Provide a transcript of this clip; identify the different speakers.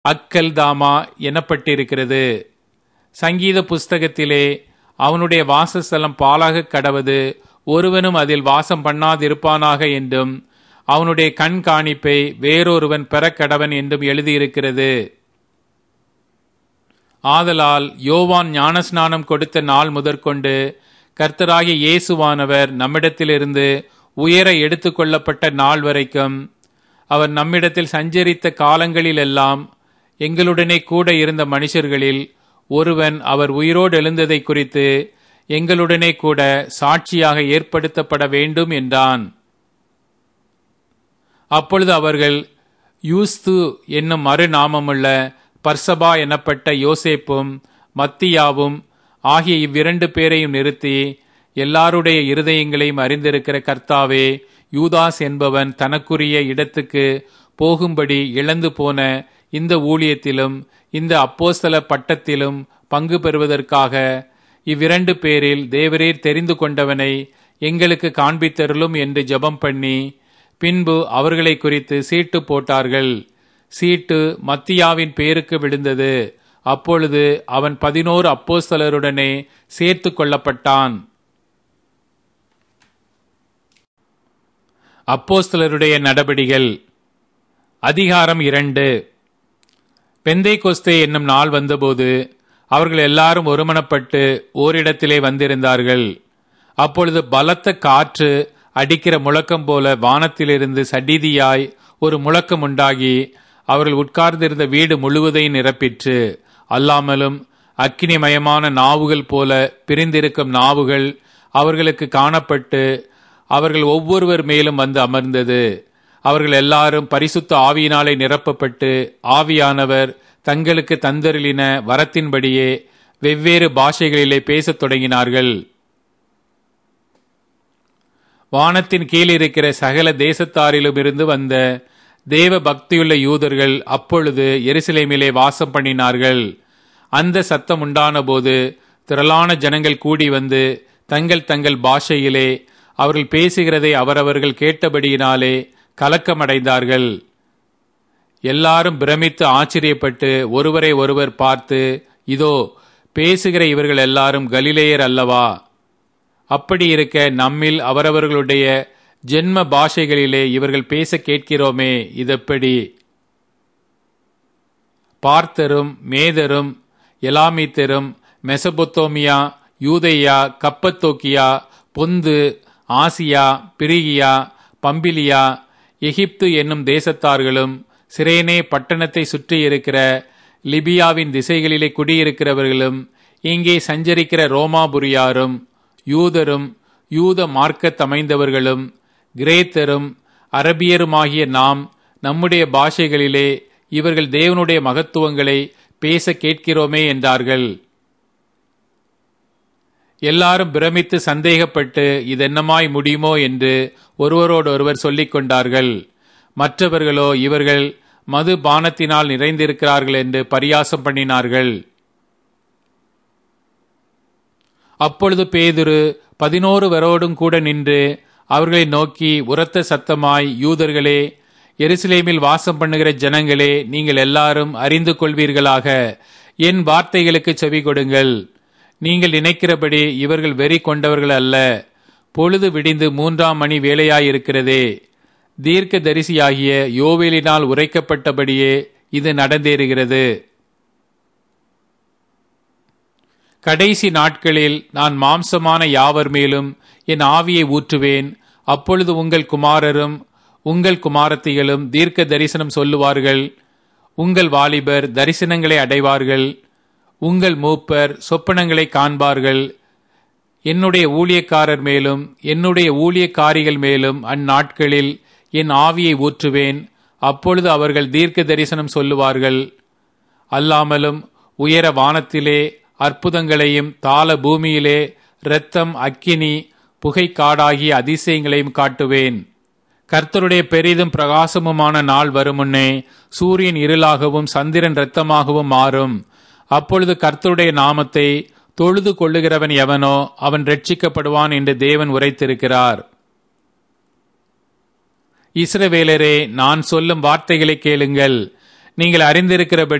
Speaker 1: அக்கல்தாமா எனப்பட்டிருக்கிறது சங்கீத புஸ்தகத்திலே அவனுடைய வாசஸ்தலம் பாலாக கடவது ஒருவனும் அதில் வாசம் பண்ணாதிருப்பானாக என்றும் அவனுடைய கண் காணிப்பை வேறொருவன் பெறக்கடவன் என்றும் எழுதியிருக்கிறது ஆதலால் யோவான் ஞானஸ்நானம் கொடுத்த நாள் முதற்கொண்டு கர்த்தராகிய இயேசுவானவர் நம்மிடத்திலிருந்து உயர எடுத்துக்கொள்ளப்பட்ட நாள் வரைக்கும் அவர் நம்மிடத்தில் சஞ்சரித்த காலங்களிலெல்லாம் எங்களுடனே கூட இருந்த மனுஷர்களில் ஒருவன் அவர் உயிரோடு எழுந்ததை குறித்து எங்களுடனே கூட சாட்சியாக ஏற்படுத்தப்பட வேண்டும் என்றான் அப்பொழுது அவர்கள் யூஸ்து என்னும் மறுநாமமுள்ள பர்சபா எனப்பட்ட யோசேப்பும் மத்தியாவும் ஆகிய இவ்விரண்டு பேரையும் நிறுத்தி எல்லாருடைய இருதயங்களையும் அறிந்திருக்கிற கர்த்தாவே யூதாஸ் என்பவன் தனக்குரிய இடத்துக்கு போகும்படி இழந்து போன இந்த ஊழியத்திலும் இந்த அப்போஸ்தல பட்டத்திலும் பங்கு பெறுவதற்காக இவ்விரண்டு பேரில் தேவரீர் தெரிந்து கொண்டவனை எங்களுக்கு காண்பித்தருளும் என்று ஜெபம் பண்ணி பின்பு அவர்களை குறித்து சீட்டு போட்டார்கள் சீட்டு மத்தியாவின் பேருக்கு விழுந்தது அப்பொழுது அவன் பதினோரு அப்போஸ்தலருடனே சேர்த்து கொள்ளப்பட்டான் அப்போஸ்தலருடைய நடபடிகள் அதிகாரம் இரண்டு பெந்தை கொஸ்தே என்னும் நாள் வந்தபோது அவர்கள் எல்லாரும் ஒருமனப்பட்டு ஓரிடத்திலே வந்திருந்தார்கள் அப்பொழுது பலத்த காற்று அடிக்கிற முழக்கம் போல வானத்திலிருந்து சடிதியாய் ஒரு முழக்கம் உண்டாகி அவர்கள் உட்கார்ந்திருந்த வீடு முழுவதையும் நிரப்பிற்று அல்லாமலும் அக்கினிமயமான நாவுகள் போல பிரிந்திருக்கும் நாவுகள் அவர்களுக்கு காணப்பட்டு அவர்கள் ஒவ்வொருவர் மேலும் வந்து அமர்ந்தது அவர்கள் எல்லாரும் பரிசுத்த ஆவியினாலே நிரப்பப்பட்டு ஆவியானவர் தங்களுக்கு தந்தருளின வரத்தின்படியே வெவ்வேறு பாஷைகளிலே பேசத் தொடங்கினார்கள் வானத்தின் கீழ் இருக்கிற சகல தேசத்தாரிலும் இருந்து வந்த தேவ பக்தியுள்ள யூதர்கள் அப்பொழுது எருசலேமிலே வாசம் பண்ணினார்கள் அந்த சத்தம் உண்டான போது திரளான ஜனங்கள் கூடி வந்து தங்கள் தங்கள் பாஷையிலே அவர்கள் பேசுகிறதை அவரவர்கள் கேட்டபடியினாலே கலக்கமடைந்தார்கள் எல்லாரும் பிரமித்து ஆச்சரியப்பட்டு ஒருவரை ஒருவர் பார்த்து இதோ பேசுகிற இவர்கள் எல்லாரும் கலிலேயர் அல்லவா அப்படி இருக்க நம்மில் அவரவர்களுடைய ஜென்ம பாஷைகளிலே இவர்கள் பேச கேட்கிறோமே இதெப்படி பார்த்தரும் மேதரும் எலாமித்தரும் மெசபொத்தோமியா யூதையா கப்பத்தோக்கியா பொந்து ஆசியா பிரிகியா பம்பிலியா எகிப்து என்னும் தேசத்தார்களும் சிரேனே பட்டணத்தை சுற்றி இருக்கிற லிபியாவின் திசைகளிலே குடியிருக்கிறவர்களும் இங்கே சஞ்சரிக்கிற ரோமாபுரியாரும் யூதரும் யூத மார்க்கத்தமைந்தவர்களும் கிரேத்தரும் அரபியருமாகிய நாம் நம்முடைய பாஷைகளிலே இவர்கள் தேவனுடைய மகத்துவங்களை பேச கேட்கிறோமே என்றார்கள் எல்லாரும் பிரமித்து சந்தேகப்பட்டு இதென்னமாய் முடியுமோ என்று ஒருவரோடொருவர் சொல்லிக் கொண்டார்கள் மற்றவர்களோ இவர்கள் மது பானத்தினால் நிறைந்திருக்கிறார்கள் என்று பரியாசம் பண்ணினார்கள் அப்பொழுது பேதுரு பதினோரு வரோடும் கூட நின்று அவர்களை நோக்கி உரத்த சத்தமாய் யூதர்களே எருசலேமில் வாசம் பண்ணுகிற ஜனங்களே நீங்கள் எல்லாரும் அறிந்து கொள்வீர்களாக என் வார்த்தைகளுக்கு செவி கொடுங்கள் நீங்கள் நினைக்கிறபடி இவர்கள் வெறி கொண்டவர்கள் அல்ல பொழுது விடிந்து மூன்றாம் மணி வேலையாயிருக்கிறதே தீர்க்க தரிசியாகிய யோவேலினால் உரைக்கப்பட்டபடியே இது நடந்தேறுகிறது கடைசி நாட்களில் நான் மாம்சமான யாவர் மேலும் என் ஆவியை ஊற்றுவேன் அப்பொழுது உங்கள் குமாரரும் உங்கள் குமாரத்திகளும் தீர்க்க தரிசனம் சொல்லுவார்கள் உங்கள் வாலிபர் தரிசனங்களை அடைவார்கள் உங்கள் மூப்பர் சொப்பனங்களை காண்பார்கள் என்னுடைய ஊழியக்காரர் மேலும் என்னுடைய ஊழியக்காரிகள் மேலும் அந்நாட்களில் என் ஆவியை ஊற்றுவேன் அப்பொழுது அவர்கள் தீர்க்க தரிசனம் சொல்லுவார்கள் அல்லாமலும் உயர வானத்திலே அற்புதங்களையும் தாள பூமியிலே இரத்தம் அக்கினி புகை காடாகிய அதிசயங்களையும் காட்டுவேன் கர்த்தருடைய பெரிதும் பிரகாசமுமான நாள் வருமுன்னே சூரியன் இருளாகவும் சந்திரன் இரத்தமாகவும் மாறும் அப்பொழுது கர்த்தருடைய நாமத்தை தொழுது கொள்ளுகிறவன் எவனோ அவன் ரட்சிக்கப்படுவான் என்று தேவன் உரைத்திருக்கிறார் இஸ்ரவேலரே நான் சொல்லும் வார்த்தைகளை கேளுங்கள் நீங்கள் அறிந்திருக்கிறபடி